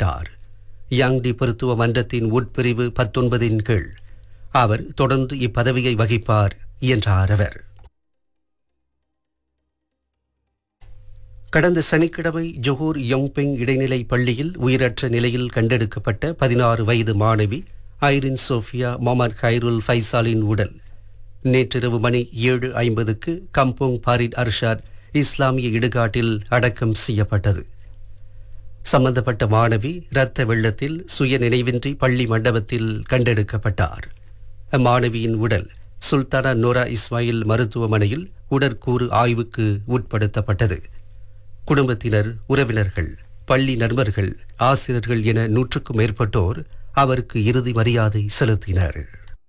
நியமிக்கப்பட்டார் யாங்டி மருத்துவ மன்றத்தின் உட்பிரிவு பத்தொன்பதின் கீழ் அவர் தொடர்ந்து இப்பதவியை வகிப்பார் என்றார் அவர் கடந்த சனிக்கிழமை ஜொஹூர் யோங்பெங் இடைநிலை பள்ளியில் உயிரற்ற நிலையில் கண்டெடுக்கப்பட்ட பதினாறு வயது மாணவி ஐரின் சோஃபியா மொமர் ஹைருல் ஃபைசாலின் உடல் நேற்றிரவு மணி ஏழு ஐம்பதுக்கு கம்போங் பாரிட் அர்ஷாத் இஸ்லாமிய இடுகாட்டில் அடக்கம் செய்யப்பட்டது சம்பந்தப்பட்ட மாணவி இரத்த வெள்ளத்தில் சுய நினைவின்றி பள்ளி மண்டபத்தில் கண்டெடுக்கப்பட்டார் அம்மாணவியின் உடல் சுல்தானா நோரா இஸ்மாயில் மருத்துவமனையில் உடற்கூறு ஆய்வுக்கு உட்படுத்தப்பட்டது குடும்பத்தினர் உறவினர்கள் பள்ளி நண்பர்கள் ஆசிரியர்கள் என நூற்றுக்கும் மேற்பட்டோர் அவருக்கு இறுதி மரியாதை செலுத்தினர்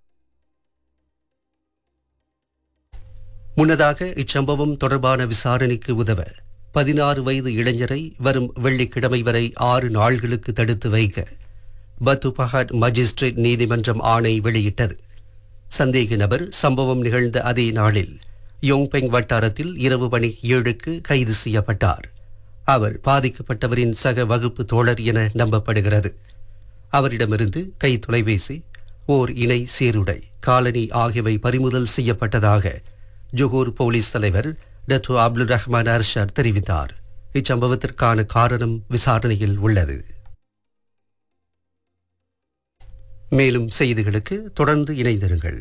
முன்னதாக இச்சம்பவம் தொடர்பான விசாரணைக்கு உதவ பதினாறு வயது இளைஞரை வரும் வெள்ளிக்கிழமை வரை ஆறு நாள்களுக்கு தடுத்து வைக்க பத்து பஹாட் மஜிஸ்ட்ரேட் நீதிமன்றம் ஆணை வெளியிட்டது சந்தேக நபர் சம்பவம் நிகழ்ந்த அதே நாளில் யோங்பெங் வட்டாரத்தில் இரவு மணி ஏழுக்கு கைது செய்யப்பட்டார் அவர் பாதிக்கப்பட்டவரின் சக வகுப்பு தோழர் என நம்பப்படுகிறது அவரிடமிருந்து கை தொலைபேசி ஓர் இணை சீருடை காலனி ஆகியவை பறிமுதல் செய்யப்பட்டதாக ஜொஹூர் போலீஸ் தலைவர் டத்து அப்துல் ரஹ்மான் அர்ஷாத் தெரிவித்தார் இச்சம்பவத்திற்கான காரணம் விசாரணையில் உள்ளது மேலும் செய்திகளுக்கு தொடர்ந்து இணைந்திருங்கள்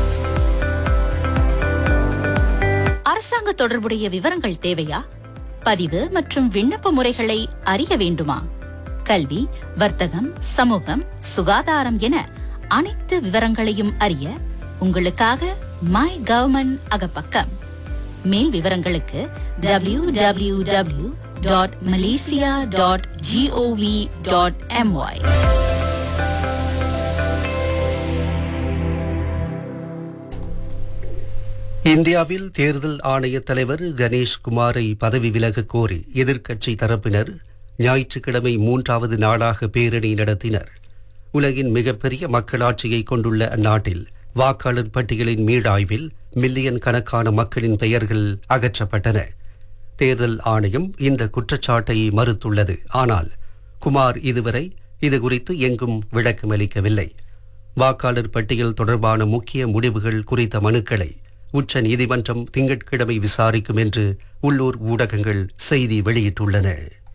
அரசாங்க தொடர்புடைய விவரங்கள் தேவையா பதிவு மற்றும் விண்ணப்ப முறைகளை அறிய வேண்டுமா கல்வி வர்த்தகம் சமூகம் சுகாதாரம் என அனைத்து விவரங்களையும் அறிய உங்களுக்காக மை கவர்மெண்ட் அகப்பக்கம் மேல் விவரங்களுக்கு W W W dot Malaysia dot G O V dot M Y இந்தியாவில் தேர்தல் ஆணைய தலைவர் கணேஷ் குமாரை பதவி விலக கோரி எதிர்க்கட்சி தரப்பினர் ஞாயிற்றுக்கிழமை மூன்றாவது நாளாக பேரணி நடத்தினர் உலகின் மிகப்பெரிய மக்களாட்சியை கொண்டுள்ள அந்நாட்டில் வாக்காளர் பட்டியலின் மீளாய்வில் மில்லியன் கணக்கான மக்களின் பெயர்கள் அகற்றப்பட்டன தேர்தல் ஆணையம் இந்த குற்றச்சாட்டை மறுத்துள்ளது ஆனால் குமார் இதுவரை இது குறித்து எங்கும் விளக்கமளிக்கவில்லை வாக்காளர் பட்டியல் தொடர்பான முக்கிய முடிவுகள் குறித்த மனுக்களை உச்ச நீதிமன்றம் திங்கட்கிழமை விசாரிக்கும் என்று உள்ளூர் ஊடகங்கள் செய்தி வெளியிட்டுள்ளன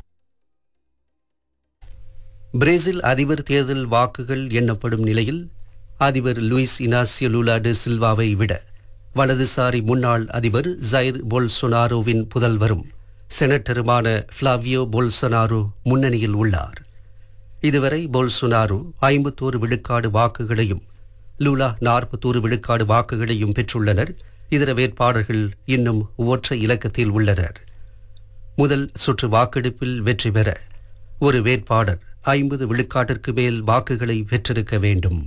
பிரேசில் அதிபர் தேர்தல் வாக்குகள் எண்ணப்படும் நிலையில் அதிபர் லூயிஸ் இனாசியோ லூலா டி சில்வாவை விட வலதுசாரி முன்னாள் அதிபர் ஜைர் போல்சொனாரோவின் புதல்வரும் செனட்டருமான ஃப்ளாவியோ போல்சொனாரோ முன்னணியில் உள்ளார் இதுவரை போல்சொனாரோ ஐம்பத்தோரு விழுக்காடு வாக்குகளையும் லூலா நாற்பத்தோரு விழுக்காடு வாக்குகளையும் பெற்றுள்ளனர் இதர வேட்பாளர்கள் இன்னும் ஒற்றை இலக்கத்தில் உள்ளனர் முதல் சுற்று வாக்கெடுப்பில் வெற்றி பெற ஒரு வேட்பாளர் ஐம்பது விழுக்காட்டிற்கு மேல் வாக்குகளை பெற்றிருக்க வேண்டும்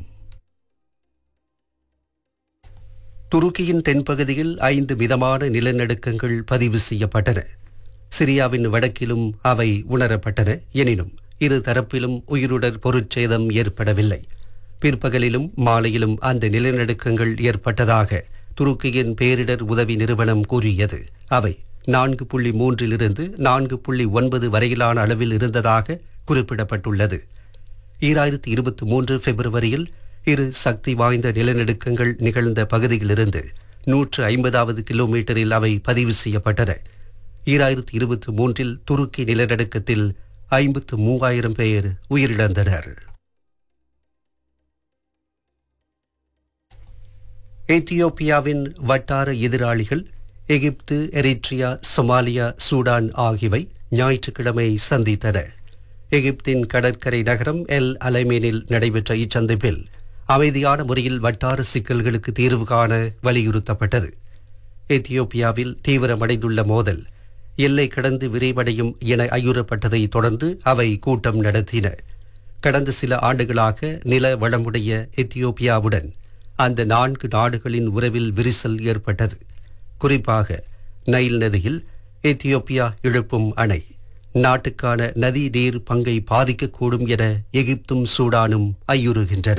துருக்கியின் தென்பகுதியில் ஐந்து மிதமான நிலநடுக்கங்கள் பதிவு செய்யப்பட்டன சிரியாவின் வடக்கிலும் அவை உணரப்பட்டன எனினும் இரு தரப்பிலும் உயிருடர் பொருட்சேதம் ஏற்படவில்லை பிற்பகலிலும் மாலையிலும் அந்த நிலநடுக்கங்கள் ஏற்பட்டதாக துருக்கியின் பேரிடர் உதவி நிறுவனம் கூறியது அவை நான்கு புள்ளி மூன்றிலிருந்து நான்கு புள்ளி ஒன்பது வரையிலான அளவில் இருந்ததாக குறிப்பிடப்பட்டுள்ளது ஈராயிரத்தி இருபத்தி மூன்று பிப்ரவரியில் இரு சக்தி வாய்ந்த நிலநடுக்கங்கள் நிகழ்ந்த பகுதியிலிருந்து நூற்று ஐம்பதாவது கிலோமீட்டரில் அவை பதிவு செய்யப்பட்டன ஈராயிரத்தி இருபத்தி மூன்றில் துருக்கி நிலநடுக்கத்தில் ஐம்பத்து மூவாயிரம் பேர் உயிரிழந்தனர் எத்தியோப்பியாவின் வட்டார எதிராளிகள் எகிப்து எரிட்ரியா சொமாலியா சூடான் ஆகியவை ஞாயிற்றுக்கிழமை சந்தித்தன எகிப்தின் கடற்கரை நகரம் எல் அலைமேனில் நடைபெற்ற இச்சந்திப்பில் அமைதியான முறையில் வட்டார சிக்கல்களுக்கு தீர்வு காண வலியுறுத்தப்பட்டது எத்தியோப்பியாவில் தீவிரமடைந்துள்ள மோதல் எல்லை கடந்து விரைவடையும் என ஐயுறப்பட்டதை தொடர்ந்து அவை கூட்டம் நடத்தின கடந்த சில ஆண்டுகளாக நில வளமுடைய எத்தியோப்பியாவுடன் அந்த நான்கு நாடுகளின் உறவில் விரிசல் ஏற்பட்டது குறிப்பாக நைல் நதியில் எத்தியோப்பியா எழுப்பும் அணை நாட்டுக்கான நதி நீர் பங்கை பாதிக்கக்கூடும் என எகிப்தும் சூடானும் ஐயுறுகின்றன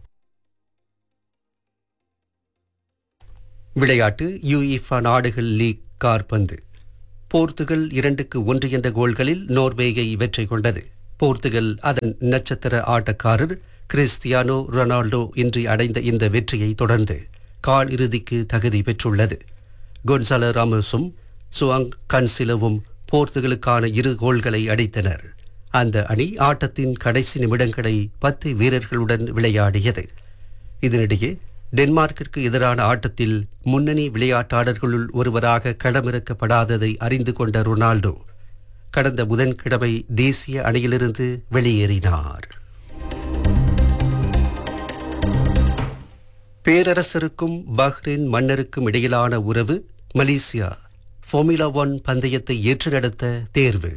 விளையாட்டு யுஇஃபா நாடுகள் லீக் கார்பந்து போர்த்துகல் இரண்டுக்கு ஒன்று என்ற கோல்களில் நோர்வேயை வெற்றி கொண்டது போர்த்துகல் அதன் நட்சத்திர ஆட்டக்காரர் கிறிஸ்டியானோ ரொனால்டோ இன்றி அடைந்த இந்த வெற்றியை தொடர்ந்து கால் இறுதிக்கு தகுதி பெற்றுள்ளது கொன்சாலோ ராமோஸும் சுவாங் கன்சிலவும் போர்த்துகலுக்கான இரு கோல்களை அடித்தனர் அந்த அணி ஆட்டத்தின் கடைசி நிமிடங்களை பத்து வீரர்களுடன் விளையாடியது இதனிடையே டென்மார்க்கிற்கு எதிரான ஆட்டத்தில் முன்னணி விளையாட்டாளர்களுள் ஒருவராக களமிறக்கப்படாததை அறிந்து கொண்ட ரொனால்டோ கடந்த புதன்கிழமை தேசிய அணியிலிருந்து வெளியேறினார் பேரரசருக்கும் பஹ்ரைன் மன்னருக்கும் இடையிலான உறவு மலேசியா ஃபார்முலா ஒன் பந்தயத்தை ஏற்று நடத்த தேர்வு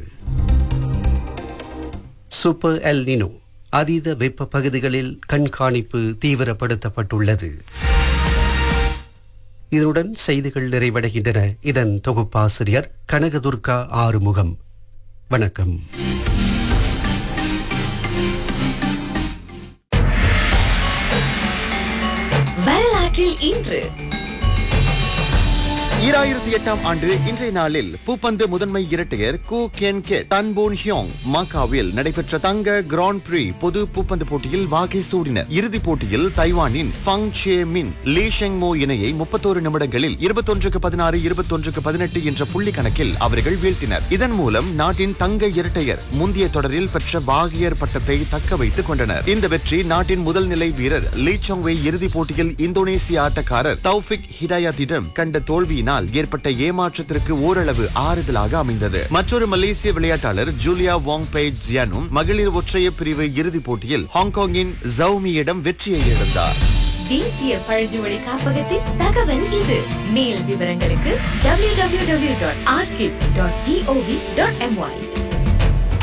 சூப்பர் எல் நினோ அதீத வெப்ப பகுதிகளில் கண்காணிப்பு தீவிரப்படுத்தப்பட்டுள்ளது இதனுடன் செய்திகள் நிறைவடைகின்றன இதன் தொகுப்பாசிரியர் கனகதுர்கா ஆறுமுகம் வணக்கம் வரலாற்றில் இன்று ஈராயிரத்தி எட்டாம் ஆண்டு இன்றைய நாளில் பூப்பந்து முதன்மை இரட்டையர் Koo Kien Keat Tan Boon Heong மாக்காவில் நடைபெற்ற தங்க கிராண்ட் பிரீ பொது பூப்பந்து போட்டியில் வாகை சூடினர் இறுதிப் போட்டியில் தைவானின் ஃபங் சே மின் லீ ஷெங் மோ இணையை முப்பத்தோரு நிமிடங்களில் இருபத்தொன்றுக்கு பதினாறு இருபத்தொன்றுக்கு பதினெட்டு என்ற புள்ளி கணக்கில் அவர்கள் வீழ்த்தினர் இதன் மூலம் நாட்டின் தங்க இரட்டையர் முந்தைய தொடரில் பெற்ற வாகியர் பட்டத்தை தக்க வைத்துக் கொண்டனர் இந்த வெற்றி நாட்டின் முதல் நிலை வீரர் லீ சோங்வை இறுதிப் போட்டியில் இந்தோனேசிய ஆட்டக்காரர் தௌஃபிக் ஹிடாயத்திடம் கண்ட தோல்வியினால் ஏற்பட்ட ஏமாற்றத்திற்கு ஓரளவு ஆறுதலாக அமைந்தது மற்றொரு மலேசிய விளையாட்டாளர் ஜூலியா வாங் பே ஜியானும் மகளிர் ஒற்றையர் பிரிவு இறுதிப் போட்டியில் ஹாங்காங்கின் ஜவுமியிடம் வெற்றியை இழந்தார் தேசிய பழங்குமொழி காப்பகத்தின் தகவல் இது மேல் விவரங்களுக்கு www.archive.gov.my